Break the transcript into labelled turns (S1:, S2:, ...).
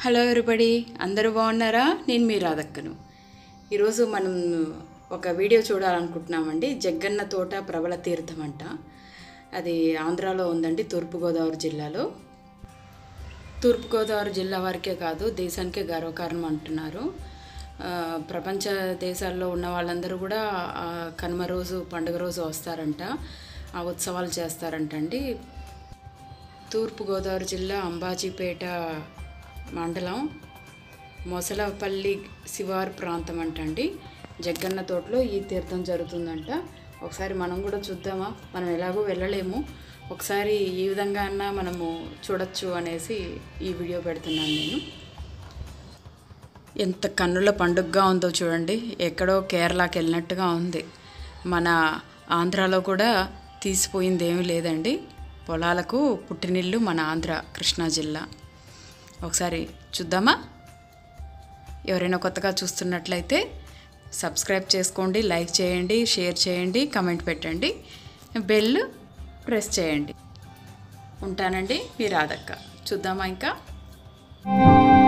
S1: hello everybody అందరూ బాగున్నారా నేను మీ రాధక్కను ఈరోజు మనం ఒక వీడియో చూడాలనుకుంటున్నామండి జగ్గన్న తోట ప్రబల తీర్థం అంట అది ఆంధ్రాలో ఉందండి తూర్పుగోదావరి జిల్లాలో తూర్పుగోదావరి జిల్లా వారికే కాదు దేశానికే గర్వకారణం అంటున్నారు ఆ, ప్రపంచ దేశాల్లో ఉన్న వాళ్ళందరూ కూడా ఆ కనుమ రోజు పండుగ రోజు వస్తారంట ఆ ఉత్సవాలు చేస్తారంటండి తూర్పుగోదావరి జిల్లా అంబాజీపేట మండలం మొసలపల్లి శివారు ప్రాంతం అంటండి జగ్గన్న తోటలో ఈ తీర్థం జరుగుతుందంట ఒకసారి మనం కూడా చూద్దామా మనం ఎలాగో వెళ్ళలేము ఒకసారి ఈ విధంగా అన్నా మనము చూడొచ్చు అనేసి ఈ వీడియో పెడుతున్నాను నేను ఎంత కన్నుల పండుగగా ఉందో చూడండి ఎక్కడో కేరళకి వెళ్ళినట్టుగా ఉంది మన ఆంధ్రాలో కూడా తీసిపోయింది ఏమీ లేదండి పొలాలకు పుట్టినిల్లు మన ఆంధ్ర కృష్ణా జిల్లా ఒకసారి చూద్దామా ఎవరైనా కొత్తగా చూస్తున్నట్లయితే సబ్స్క్రైబ్ చేసుకోండి లైక్ చేయండి షేర్ చేయండి కమెంట్ పెట్టండి బెల్ ప్రెస్ చేయండి ఉంటానండి మీ రాధక్క చూద్దామా ఇంకా